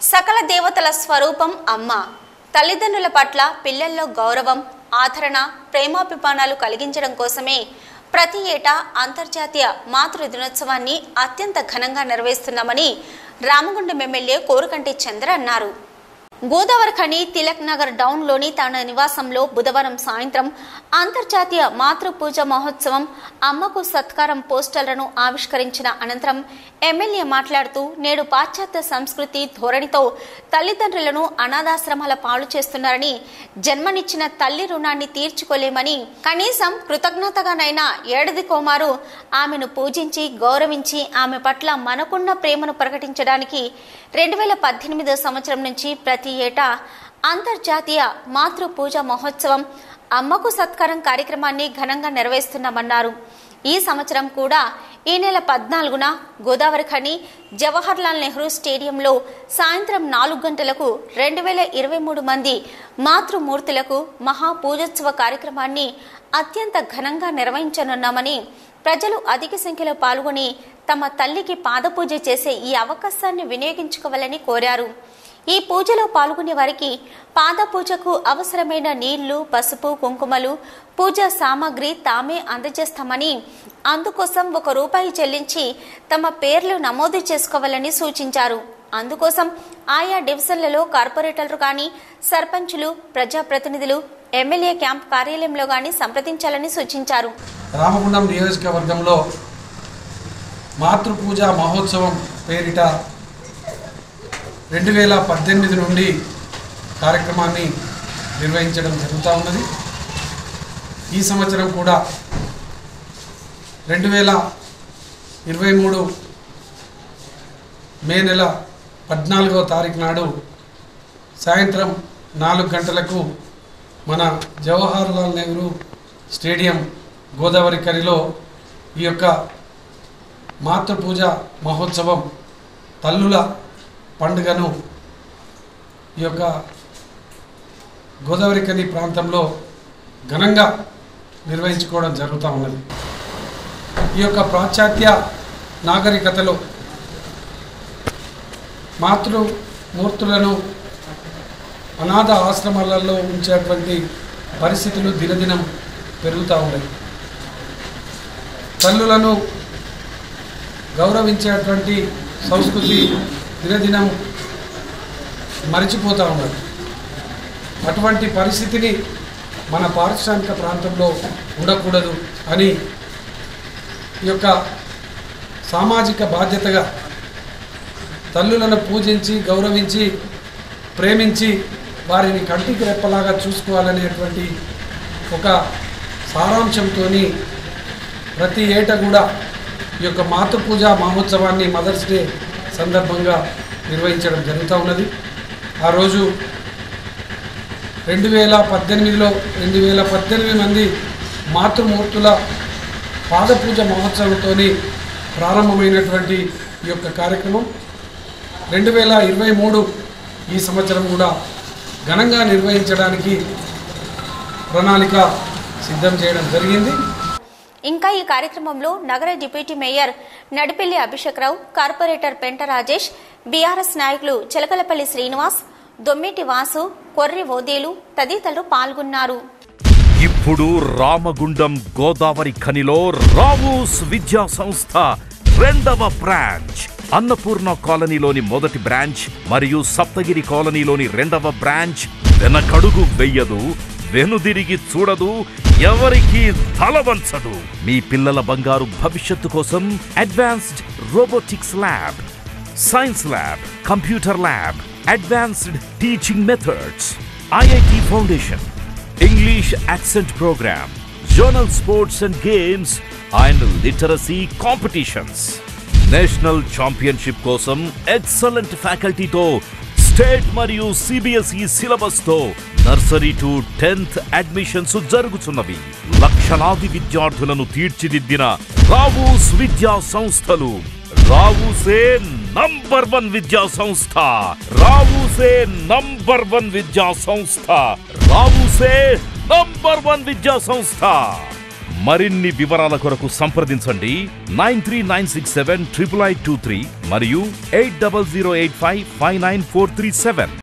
సకల దేవతల స్వరూపం అమ్మ తల్లిదండ్రుల పట్ల పిల్లల్లో గౌరవం ఆదరణ ప్రేమాభిమానాలు కలిగించడం కోసమే ప్రతి ఏటా అంతర్జాతీయ మాతృ దినోత్సవాన్ని అత్యంత ఘనంగా నిర్వహిస్తున్నామని రామగుండం ఎమ్మెల్యే కోరుకంటి చంద్ర అన్నారు గోదావరి ఖని తిలక్ నగర్ డౌన్లోని తన నివాసంలో బుధవారం సాయంత్రం అంతర్జాతీయ మాతృ పూజ మహోత్సవం అమ్మకు సత్కారం పోస్టర్లను ఆవిష్కరించిన అనంతరం ఎమ్మెల్యే మాట్లాడుతూ నేడు పాశ్చాత్య సంస్కృతి ధోరణితో తల్లిదండ్రులను అనాథాశ్రమాల పాలు చేస్తున్నారని జన్మనిచ్చిన తల్లి రుణాన్ని తీర్చుకోలేమని కనీసం కృతజ్ఞతగానైనా ఏడాది కోమారు ఆమెను పూజించి గౌరవించి ఆమె పట్ల మనకున్న ప్రేమను ప్రకటించడానికి రెండు వేల పద్దెనిమిదో సంవత్సరం నుంచి ప్రతి ఏటా అంతర్జాతీయ మాతృ పూజ మహోత్సవం అమ్మకు సత్కారం కార్యక్రమాన్ని ఘనంగా నిర్వహిస్తున్నామన్నారు ఈ సంవత్సరం కూడా ఈ నెల పద్నాలుగున గోదావరి ఖని జవహర్లాల్ నెహ్రూ స్టేడియంలో సాయంత్రం నాలుగు గంటలకు రెండు వేల ఇరవై మూడు మంది మాతృమూర్తులకు మహా పూజోత్సవ కార్యక్రమాన్ని అత్యంత ఘనంగా నిర్వహించనున్నామని ప్రజలు అధిక సంఖ్యలో పాల్గొని తమ తల్లికి పాదపూజ చేసే ఈ అవకాశాన్ని వినియోగించుకోవాలని కోరారు ఈ పూజలో పాల్గొనే వారికి పాద పూజకు అవసరమైన నీళ్లు పసుపు కుంకుమలు పూజా సామాగ్రి తామే అందజేస్తామని అందుకోసం ఒక రూపాయి చెల్లించి తమ పేర్లు నమోదు చేసుకోవాలని సూచించారు అందుకోసం ఆయా డివిజన్లలో కార్పొరేటర్లు కానీ సర్పంచులు ప్రజాప్రతినిధులు ఎమ్మెల్యే క్యాంప్ కార్యాలయంలో కానీ సంప్రదించాలని సూచించారు రామగుండం నియోజకవర్గంలో మాతృపూజ మహోత్సవం పేరిట రెండు వేల పద్దెనిమిది నుండి కార్యక్రమాన్ని నిర్వహించడం జరుగుతూ ఉన్నది ఈ సంవత్సరం కూడా రెండు వేల ఇరవై మూడు మే నెల పద్నాలుగవ తారీఖు నాడు సాయంత్రం నాలుగు గంటలకు మన జవహర్లాల్ నెహ్రూ స్టేడియం గోదావరి కరిలో ఈ యొక్క మాతృపూజ మహోత్సవం తల్లుల పండుగను ఈ యొక్క గోదావరి కని ప్రాంతంలో ఘనంగా నిర్వహించుకోవడం జరుగుతూ ఉన్నది ఈ యొక్క పాశ్చాత్య నాగరికతలో మాతృమూర్తులను అనాథ ఆశ్రమాలలో ఉంచేటువంటి పరిస్థితులు దినదినం పెరుగుతూ ఉన్నాయి తల్లులను గౌరవించేటువంటి సంస్కృతి దినదినం మరిచిపోతూ ఉన్నారు అటువంటి పరిస్థితిని మన పారిశ్రామిక ప్రాంతంలో ఉండకూడదు అని ఈ యొక్క సామాజిక బాధ్యతగా తల్లులను పూజించి గౌరవించి ప్రేమించి వారిని కంటికి రెప్పలాగా చూసుకోవాలనేటువంటి ఒక సారాంశంతో ప్రతి ఏటా కూడా ఈ యొక్క మాతృపూజ మహోత్సవాన్ని మదర్స్ డే సందర్భంగా నిర్వహించడం జరుగుతూ ఉన్నది ఆ రోజు రెండు వేల పద్దెనిమిదిలో రెండు వేల పద్దెనిమిది మంది మాతృమూర్తుల పాదపూజ మహోత్సవంతో ప్రారంభమైనటువంటి ఈ యొక్క కార్యక్రమం రెండు వేల ఇరవై మూడు ఈ సంవత్సరం కూడా ఘనంగా నిర్వహించడానికి ప్రణాళిక సిద్ధం చేయడం జరిగింది ఇంకా ఈ కార్యక్రమంలో నగర deputy mayor Nadipelli Abhishek Rao corporator Penta Rajesh BRS నాయకులు చిలకలపల్లి శ్రీనివాస్ దొమ్మిటి వాసు కొర్రి ఓదేలు తదితరులు పాల్గొన్నారు ఇప్పుడు రామగుండం గోదావరి ఖనిలో రావూస్ విద్యా సంస్థ రెండవ బ్రాంచ్ అన్నపూర్ణ కాలనీలోని మొదటి బ్రాంచ్ మరియు సప్తగిరి కాలనీలోని రెండవ బ్రాంచ్ వెనకడుగు వెయ్యదు వెనుదిరిగి చూడదు ఎవరికి తల వంచదు మీ పిల్లల బంగారు భవిష్యత్తు కోసం advanced robotics lab science lab computer lab advanced teaching methods IIT foundation English accent program, journal sports and games, and literacy competitions. National championship కోసం ఎక్సలెంట్ ఫ్యాకల్టీతో స్టేట్ మరియు సిబిఎస్ఈ సిలబస్ తో నర్సరీ టు టెన్త్ అడ్మిషన్స్ జరుగుతున్నవి లక్షలాది విద్యార్థులను తీర్చిదిద్దిన రావూస్ విద్యా సంస్థలు రావుసే నంబర్ వన్ విద్యా సంస్థ రావుసే నంబర్ వన్ విద్యా సంస్థ రావుసే నంబర్ వన్ విద్యా సంస్థ మరిన్ని వివరాల కొరకు సంప్రదించండి nine three nine six seven triple I two three మరియు eight double zero eight five five nine four three seven